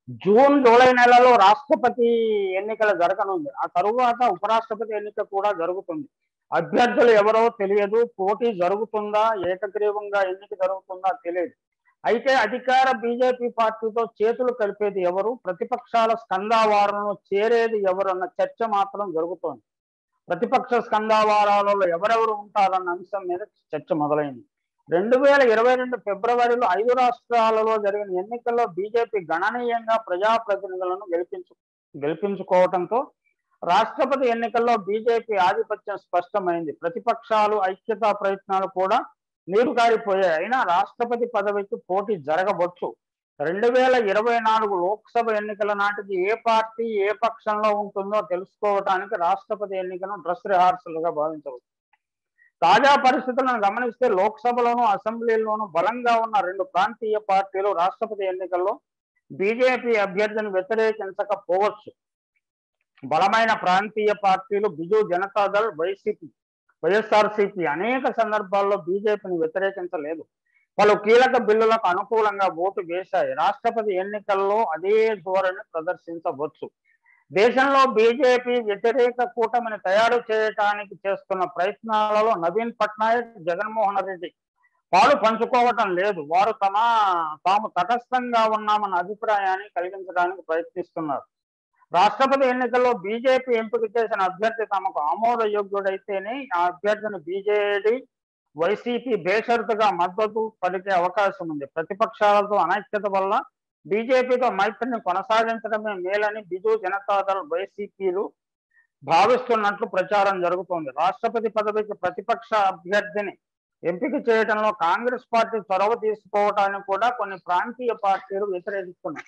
June July నెలలో రాష్ట్రపతి ఎన్నికలు జరగనుంది ఆ తరువాత ఉపరాష్ట్రపతి ఎన్నిక కూడా జరుగుతుంది అభ్యర్థులు ఎవరో తెలియదు పోటీ జరుగుతుందా ఏకగ్రీవంగా ఎన్నిక జరుగుతుందా తెలియదు అయితే అధికార బీజేపీ పార్టీతో చేతులు కలిపేది ఎవరు ప్రతిపక్షాల స్కందావారంలో చేరేది ఎవరు అన్న చర్చ మాత్రం జరుగుతోంది ప్రతిపక్ష స్కందావారాలలో ఎవరెవరు ఉంటారన్న అంశం మీద చర్చ మొదలైంది రెండు వేల ఇరవై రెండు ఫిబ్రవరిలో ఐదు రాష్ట్రాలలో జరిగిన ఎన్నికల్లో బీజేపీ గణనీయంగా ప్రజాప్రతినిధులను గెలిపించు గెలిపించుకోవడంతో రాష్ట్రపతి ఎన్నికల్లో బీజేపీ ఆధిపత్యం స్పష్టమైంది ప్రతిపక్షాలు ఐక్యతా ప్రయత్నాలు కూడా నీరు కారిపోయాయి అయినా రాష్ట్రపతి పదవికి పోటీ జరగవచ్చు రెండు వేల ఇరవై నాలుగు లోక్సభ ఎన్నికల నాటికి ఏ పార్టీ ఏ పక్షంలో ఉంటుందో తెలుసుకోవడానికి రాష్ట్రపతి ఎన్నికను డ్రెస్ రిహార్సల్ గా భావించవచ్చు తాజా పరిస్థితులను గమనిస్తే లోక్సభలోను అసెంబ్లీలోను బలంగా ఉన్న రెండు ప్రాంతీయ పార్టీలు రాష్ట్రపతి ఎన్నికల్లో బీజేపీ అభ్యర్థిని వ్యతిరేకించకపోవచ్చు బలమైన ప్రాంతీయ పార్టీలు బిజు జనతాదళ్ వైసీపీ వైఎస్ఆర్సీపీ అనేక సందర్భాల్లో బీజేపీని వ్యతిరేకించలేదు పలు కీలక బిల్లులకు అనుకూలంగా ఓటు వేశాయి రాష్ట్రపతి ఎన్నికల్లో అదే ధోరణి ప్రదర్శించవచ్చు దేశంలో బీజేపీ వ్యతిరేక కూటమిని తయారు చేయటానికి చేస్తున్న ప్రయత్నాలలో నవీన్ పట్నాయక్ జగన్మోహన్ రెడ్డి పాలు పంచుకోవటం లేదు వారు తమ తాము తటస్థంగా ఉన్నామన్న అభిప్రాయాన్ని కలిగించడానికి ప్రయత్నిస్తున్నారు రాష్ట్రపతి ఎన్నికల్లో బీజేపీ ఎంపిక చేసిన అభ్యర్థి తమకు ఆమోదయోగ్యుడైతేనే ఆ అభ్యర్థిని బీజేడీ వైసీపీ బేషరతుగా మద్దతు పలికే అవకాశం ఉంది ప్రతిపక్షాలతో అనైక్యత వల్ల బీజేపీతో మైత్రిని కొనసాగించడమే మేలని బిజు జనతాదళ్ వైసీపీలు భావిస్తున్నట్లు ప్రచారం జరుగుతోంది రాష్ట్రపతి పదవికి ప్రతిపక్ష అభ్యర్థిని ఎంపిక చేయడంలో కాంగ్రెస్ పార్టీ చొరవ తీసుకోవటానికి కూడా కొన్ని ప్రాంతీయ పార్టీలు వ్యతిరేకిస్తున్నాయి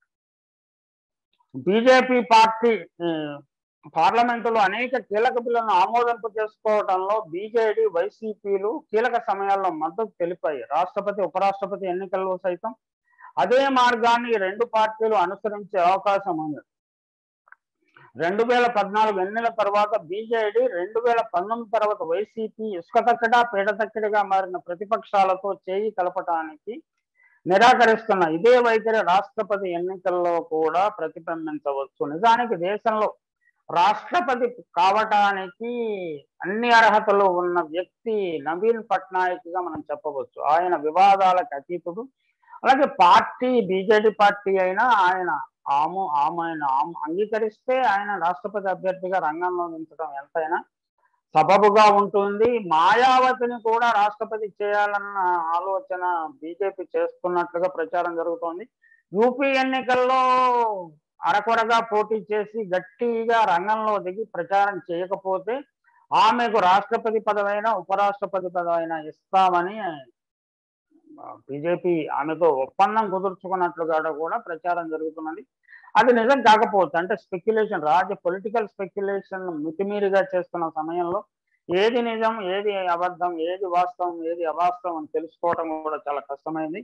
బీజేపీ పార్టీ పార్లమెంటులో అనేక కీలక బిల్లులను ఆమోదింపు చేసుకోవడంలో బీజేడీ వైసీపీలు కీలక సమయాల్లో మద్దతు తెలిపాయి రాష్ట్రపతి ఉపరాష్ట్రపతి ఎన్నికల్లో సైతం అదే మార్గాన్ని ఈ రెండు పార్టీలు అనుసరించే అవకాశం ఉంది రెండు వేల పద్నాలుగు ఎన్నికల తర్వాత బీజేడీ రెండు వేల పంతొమ్మిది తర్వాత వైసీపీ ఇసుక తక్కడా పీడ తక్కడిగా మారిన ప్రతిపక్షాలతో చేయి కలపటానికి నిరాకరిస్తున్న ఇదే వైఖరి రాష్ట్రపతి ఎన్నికల్లో కూడా ప్రతిబింబించవచ్చు నిజానికి దేశంలో రాష్ట్రపతి కావటానికి అన్ని అర్హతలు ఉన్న వ్యక్తి నవీన్ పట్నాయక్ గా మనం చెప్పవచ్చు ఆయన వివాదాలకు అతీతుడు అలాగే పార్టీ బీజేపీ పార్టీ అయినా ఆయన ఆము ఆమె అంగీకరిస్తే ఆయన రాష్ట్రపతి అభ్యర్థిగా రంగంలో ఉంచడం ఎంతైనా సబబుగా ఉంటుంది మాయావతిని కూడా రాష్ట్రపతి చేయాలన్న ఆలోచన బీజేపీ చేస్తున్నట్లుగా ప్రచారం జరుగుతోంది యూపీ ఎన్నికల్లో అరకొరగా పోటీ చేసి గట్టిగా రంగంలో దిగి ప్రచారం చేయకపోతే ఆమెకు రాష్ట్రపతి పదవైనా ఉపరాష్ట్రపతి పదవైనా ఇస్తామని బీజేపీ ఆమెతో ఒప్పందం కుదుర్చుకున్నట్లుగా కూడా ప్రచారం జరుగుతున్నది అది నిజం కాకపోవచ్చు అంటే స్పెక్యులేషన్ రాజ పొలిటికల్ స్పెక్యులేషన్ మితిమీరిగా చేస్తున్న సమయంలో ఏది నిజం ఏది అబద్ధం ఏది వాస్తవం ఏది అవాస్తవం అని తెలుసుకోవడం కూడా చాలా కష్టమైంది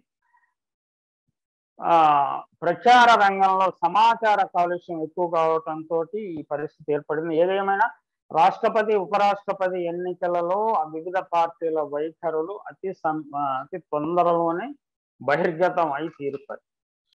ఆ ప్రచార రంగంలో సమాచార కాలుష్యం ఎక్కువ కావటంతో ఈ పరిస్థితి ఏర్పడింది ఏదేమైనా రాష్ట్రపతి ఉపరాష్ట్రపతి ఎన్నికలలో వివిధ పార్టీల వైఖరులు అతి అతి తొందరలోనే బహిర్గతం అయి తీరుతాయి